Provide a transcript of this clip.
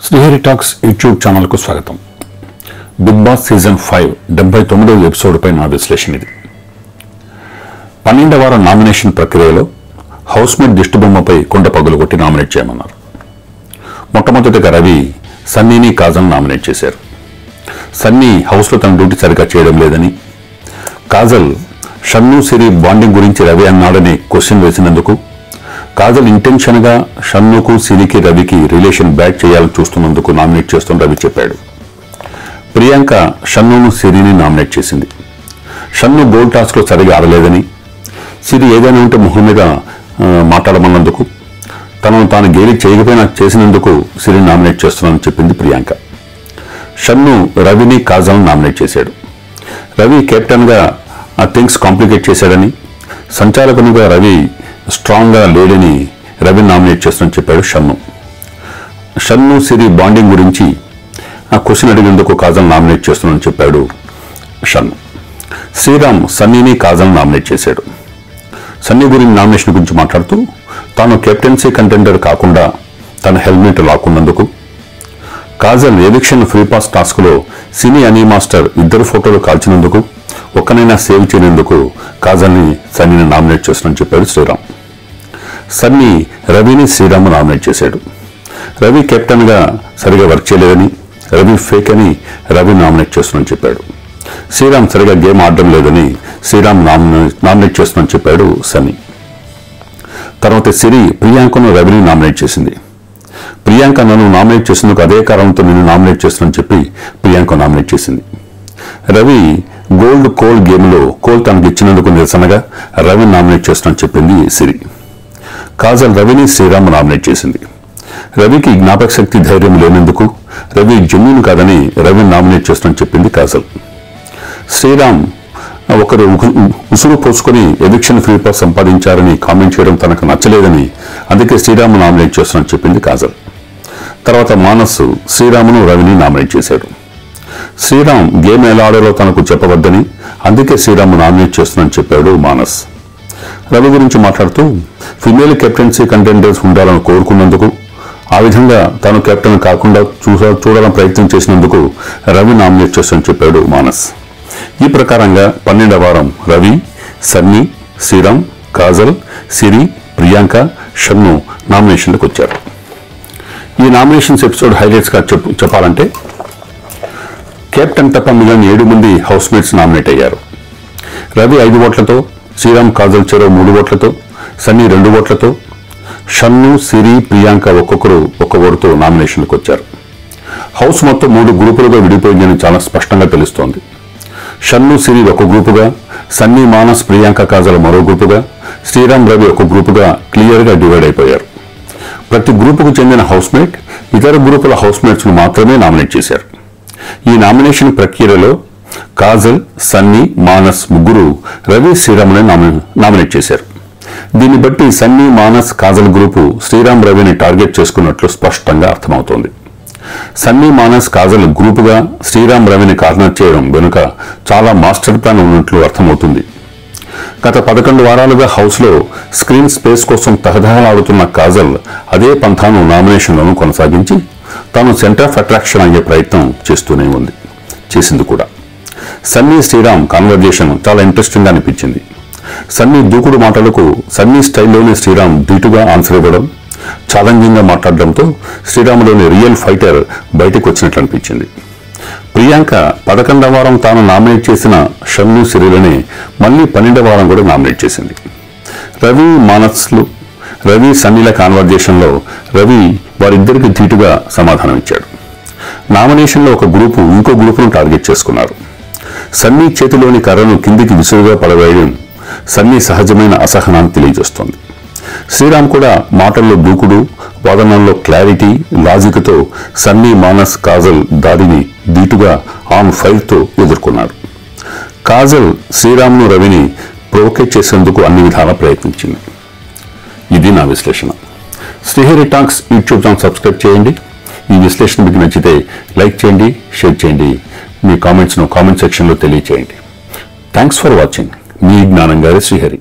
Srihari talks YouTube ఛానల్కు స్వాగతం big boss season five డెబ్బై తొమ్మిదవ ఎపిసోడ్పై నా విశ్లేషణ ఇది పన్నెండవ వారం నామినేషన్ ప్రక్రియలో హౌస్మేట్ దిష్టిబొమ్మపై కుండ పగులు కొట్టి నామినేట్ చేయమన్నారు మొట్టమొదటిగా రవి సన్నీని కాజల్ నామినేట్ చేశారు సన్నీ హౌస్లో తన డ్యూటీ సరిగా చేయడం లేదని కాజల్ షన్ను సిరి బాండింగ్ గురించి రవి అన్నాడని క్వశ్చన్ వేసినందుకు కాజల్ ఇంటెన్షన్గా షన్నుకు సిరికి రవికి రిలేషన్ బ్యాక్ చేయాలని చూస్తున్నందుకు నామినేట్ చేస్తున్న రవి చెప్పాడు ప్రియాంక షన్నును సిరిని నామినేట్ చేసింది షన్ను గోల్డ్ టాస్క్లో సరిగా ఆడలేదని సిరి ఏదైనా ఉంటే ముఖం మీద ఆ, మాట్లాడమన్నందుకు తనను తాను గేలి చేయకపోయినా చేసినందుకు సిరిని నామినేట్ చేస్తున్నానని చెప్పింది ప్రియాంక షన్ను రవిని కాజల్ని నామినేట్ చేశాడు రవి కెప్టెన్గా ఆ థింగ్స్ కాంప్లికేట్ చేశాడని సంచాలకునిగా రవి స్ట్రాంగ్గా లేడని రవి నామినేట్ చేస్తానని చెప్పాడు షన్ను షన్ను సిరి బాండింగ్ గురించి ఆ క్వశ్చన్ అడిగేందుకు కాజల్ నామినేట్ చేస్తున్నానని చెప్పాడు షన్ను శ్రీరామ్ సన్నీని కాజల్ నామినేట్ చేశాడు సన్నీ గురించి నామినేషన్ గురించి మాట్లాడుతూ తాను కెప్టెన్సీ కంటెండర్ కాకుండా తన హెల్మెట్ లాక్కున్నందుకు కాజల్ ఎవిక్షన్ ఫ్రీ పాస్ టాస్క్లో సినీ అనీ మాస్టర్ ఇద్దరు ఫోటోలు కాల్చినందుకు ఒక్కనైనా సేవ్ చేయనందుకు కాజల్ని సన్నీని నామినేట్ చేస్తున్నని చెప్పాడు శ్రీరామ్ సన్నీ రవిని శ్రీరామ్ నామినేట్ చేశాడు రవి కెప్టెన్గా సరిగా వర్క్ చేయలేదని రవి ఫేక్ అని రవి నామినేట్ చేస్తున్నని చెప్పాడు శ్రీరామ్ సరిగా గేమ్ ఆడడం లేదని శ్రీరామ్ నామినే- నామినేట్ చేస్తున్నని చెప్పాడు సన్నీ తర్వాత సిరి ప్రియాంకను రవిని నామినేట్ చేసింది ప్రియాంక నన్ను నామినేట్ చేసినందుకు అదే కారణంతో నేను నామినేట్ చేస్తున్నానని చెప్పి ప్రియాంక నామినేట్ చేసింది రవి గోల్డ్ కోల్ గేమ్లో కోల్ తనకు ఇచ్చినందుకు నిరసనగా రవి నామినేట్ చేస్తున్నానని చెప్పింది సిరి కాజల్ రవిని శ్రీరామ్ నామినేట్ చేసింది రవికి జ్ఞాపక శక్తి ధైర్యం లేనందుకు రవి జెన్యున్ కాదని రవి నామినేట్ చేస్తున్నానని చెప్పింది కాజల్ శ్రీరామ్ ఒకరు ఉగు- ఉసురు పోసుకొని ఎవిక్షన్ ఫ్రీ పాస్ సంపాదించారని కామెంట్ చేయడం తనకు నచ్చలేదని అందుకే శ్రీరామ్ నామినేట్ చేస్తున్నానని చెప్పింది కాజల్ తర్వాత మానస్ శ్రీరామును రవిని నామినేట్ చేశాడు శ్రీరామ్ గేమ్ ఎలా ఆడాలో తనకు చెప్పవద్దని అందుకే శ్రీరామ్ నామినేట్ చేస్తున్నానని చెప్పాడు మానస్ రవి గురించి మాట్లాడుతూ ఫిమేల్ కెప్టెన్సీ కంటెండర్స్ ఉండాలని కోరుకున్నందుకు ఆ విధంగా తాను కెప్టెన్ కాకుండా చూస చూడాలని ప్రయత్నం చేసినందుకు రవి నామినేట్ చేస్తానని చెప్పాడు మానస్ ఈ ప్రకారంగా పన్నెండవ వారం రవి సన్నీ శ్రీరామ్ కాజల్ సిరి ప్రియాంక షన్ను నామినేషన్లకు వచ్చారు ఈ నామినేషన్స్ ఎపిసోడ్ హైలైట్స్గా చెప్పు చెప్పాలంటే కెప్టెన్ తప్ప మిగిలిన ఏడు మంది హౌస్ మేట్స్ నామినేట్ అయ్యారు రవి ఐదు ఓట్లతో శ్రీరామ్ కాజల్ చెరో మూడు ఓట్లతో సన్నీ రెండు ఓట్లతో షన్ను సిరి ప్రియాంక ఒక్కొక్కరు ఒక్క ఓటుతో నామినేషన్లకు వచ్చారు హౌస్ మొత్తం మూడు గ్రూపులుగా విడిపోయిందని చాలా స్పష్టంగా తెలుస్తోంది షన్ను సిరి ఒక గ్రూపుగా సన్నీ మానస్ ప్రియాంక కాజల్ మరో గ్రూపుగా శ్రీరామ్ రవి ఒక గ్రూపుగా క్లియర్గా డివైడ్ అయిపోయారు ప్రతి గ్రూపుకు చెందిన హౌస్మేట్ ఇతర గ్రూపుల హౌస్మేట్స్ను మాత్రమే నామినేట్ చేశారు ఈ నామినేషన్ ప్రక్రియలో కాజల్ సన్నీ మానస్ ముగ్గురు రవి శ్రీరామ్ని నామి- నామినేట్ చేశారు దీన్ని బట్టి సన్నీ మానస్ కాజల్ గ్రూపు శ్రీరామ్ రవిని టార్గెట్ చేసుకున్నట్లు స్పష్టంగా అర్థమవుతోంది సన్నీ మానస్ కాజల్ గ్రూపుగా శ్రీరామ్ రవిని కార్నర్ చేయడం వెనుక చాలా మాస్టర్ ప్లాన్ ఉన్నట్లు అర్థమవుతుంది గత పదకొండు వారాలుగా హౌస్లో స్క్రీన్ స్పేస్ కోసం తహదహలాడుతున్న కాజల్ అదే పంథాను నామినేషన్లను కొనసాగించి తాను సెంటర్ ఆఫ్ అట్రాక్షన్ అయ్యే ప్రయత్నం చేస్తూనే ఉంది చేసింది కూడా సన్నీ శ్రీరామ్ కాన్వర్జేషన్ చాలా ఇంట్రెస్టింగ్ గా అనిపించింది సన్నీ దూకుడు మాటలకు సన్నీ స్టైల్లోనే శ్రీరామ్ ధీటుగా ఆన్సర్ ఇవ్వడం ఛాలెంజింగ్ గా మాట్లాడడంతో శ్రీరాములోని రియల్ ఫైటర్ బయటకు వచ్చినట్లు అనిపించింది ప్రియాంక పదకొండవ వారం తాను నామినేట్ చేసిన షన్ను సిరిలని మళ్ళీ పన్నెండవ వారం కూడా నామినేట్ చేసింది రవి మానస్లు రవి సన్నీల కాన్వర్జేషన్లో రవి వారిద్దరికి ధీటుగా సమాధానం ఇచ్చాడు నామినేషన్లో ఒక గ్రూపు ఇంకో గ్రూపును టార్గెట్ చేసుకున్నారు సన్నీ చేతిలోని కర్రను కిందికి విసురుగా పడవేయడం సన్నీ సహజమైన అసహనాన్ని తెలియజేస్తోంది శ్రీరామ్ కూడా మాటల్లో దూకుడు వాదనల్లో క్లారిటీ లాజిక్తో సన్నీ మానస్ కాజల్ దాడిని ధీటుగా ఆన్ ఫైర్తో ఎదుర్కొన్నాడు కాజల్ శ్రీరామ్ను రవిని ప్రొవోకేట్ చేసేందుకు అన్ని విధాలా ప్రయత్నించింది ఇది నా విశ్లేషణ Srihari talks YouTube channel subscribe చేయండి ఈ విశ్లేషణ మీకు నచ్చితే లైక్ చేయండి షేర్ చేయండి మీ కామెంట్స్ను కామెంట్ సెక్షన్లో తెలియచేయండి థ్యాంక్స్ ఫర్ వాచింగ్ మీ జ్ఞానం గారి శ్రీహరి